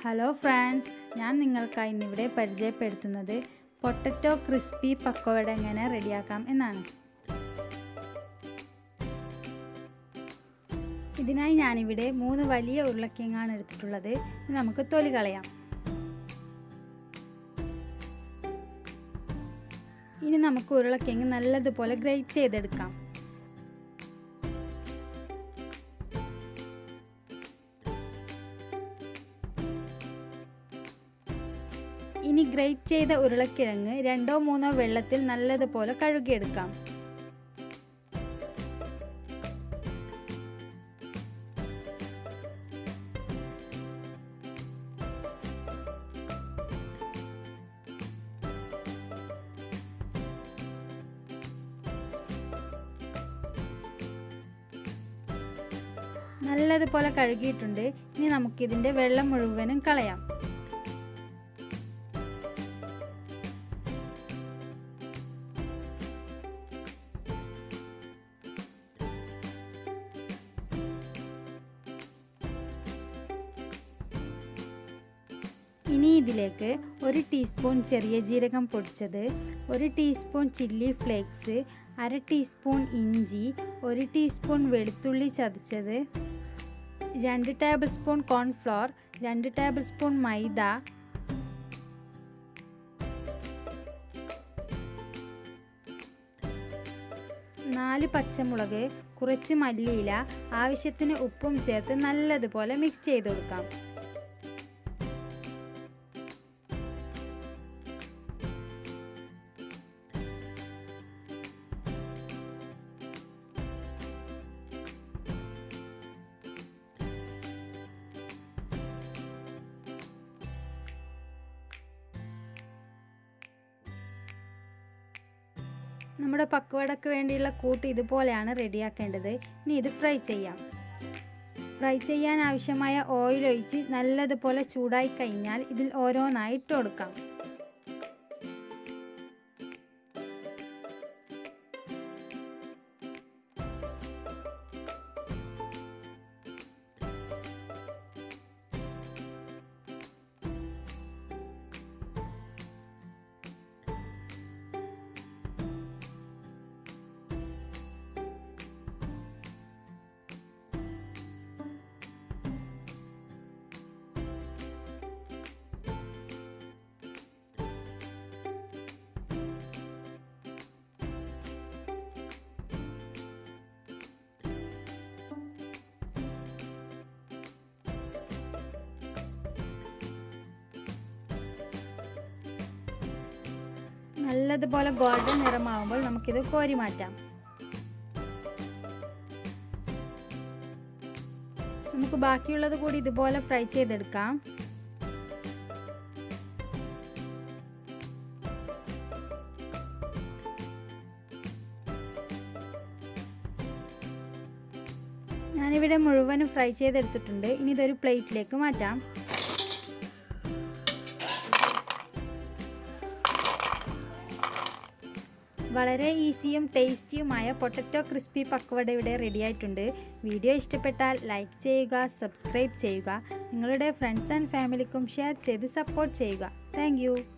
hello friends ഞാൻ നിങ്ങൾക്കായി ഇന്നിവിടെ പരിചയപ്പെടുത്തുന്നത് പൊട്ടറ്റോ ക്രിസ്പി പക്കോട എങ്ങനെ റെഡിയാക്കാം എന്നാണ് ഇതിനായി ഞാനിവിടെ മൂന്ന് വലിയ ഉരുളക്കിഴങ്ങാണ് എടുത്തിട്ടുള്ളത് ഇനി നമുക്ക് തൊലി കളയാം ഇനി നമുക്ക് ഉരുളക്കിഴങ്ങ് നല്ലതുപോലെ ഗ്രേറ്റ് ചെയ്തെടുക്കാം ഇനി ഗ്രേറ്റ് ചെയ്ത ഉരുളക്കിഴങ്ങ് രണ്ടോ മൂന്നോ വെള്ളത്തിൽ നല്ലതുപോലെ കഴുകിയെടുക്കാം നല്ലതുപോലെ കഴുകിയിട്ടുണ്ട് ഇനി നമുക്കിതിൻ്റെ വെള്ളം മുഴുവനും കളയാം ഇനി ഇതിലേക്ക് ഒരു ടീസ്പൂൺ ചെറിയ ജീരകം പൊടിച്ചത് ഒരു ടീസ്പൂൺ ചില്ലി ഫ്ലേക്സ് അര ടീസ്പൂൺ ഇഞ്ചി ഒരു ടീസ്പൂൺ വെളുത്തുള്ളി ചതച്ചത് രണ്ട് ടേബിൾ സ്പൂൺ കോൺഫ്ലോർ രണ്ട് ടേബിൾ സ്പൂൺ മൈദ നാല് പച്ചമുളക് കുറച്ച് മല്ലിയില ആവശ്യത്തിന് ഉപ്പും ചേർത്ത് നല്ലതുപോലെ മിക്സ് ചെയ്ത് കൊടുക്കാം നമ്മുടെ പക്വടക്ക് വേണ്ടിയുള്ള കൂട്ട് ഇതുപോലെയാണ് റെഡിയാക്കേണ്ടത് ഇനി ഇത് ഫ്രൈ ചെയ്യാം ഫ്രൈ ചെയ്യാൻ ആവശ്യമായ ഓയിൽ ഒഴിച്ച് നല്ലതുപോലെ ചൂടായി കഴിഞ്ഞാൽ ഇതിൽ ഓരോന്നായി ഇട്ട് കൊടുക്കാം നല്ലതുപോലെ ഗോൾഡൻ നിറമാകുമ്പോൾ നമുക്കിത് കോരി മാറ്റാം നമുക്ക് ബാക്കിയുള്ളത് കൂടി ഇതുപോലെ ഫ്രൈ ചെയ്തെടുക്കാം ഞാനിവിടെ മുഴുവനും ഫ്രൈ ചെയ്തെടുത്തിട്ടുണ്ട് ഇനി ഇതൊരു പ്ലേറ്റിലേക്ക് മാറ്റാം വളരെ ഈസിയും ടേസ്റ്റിയുമായ പൊട്ടറ്റോ ക്രിസ്പി പക്വട ഇവിടെ റെഡി ആയിട്ടുണ്ട് വീഡിയോ ഇഷ്ടപ്പെട്ടാൽ ലൈക്ക് ചെയ്യുക സബ്സ്ക്രൈബ് ചെയ്യുക നിങ്ങളുടെ ഫ്രണ്ട്സ് ആൻഡ് ഫാമിലിക്കും ഷെയർ ചെയ്ത് സപ്പോർട്ട് ചെയ്യുക താങ്ക്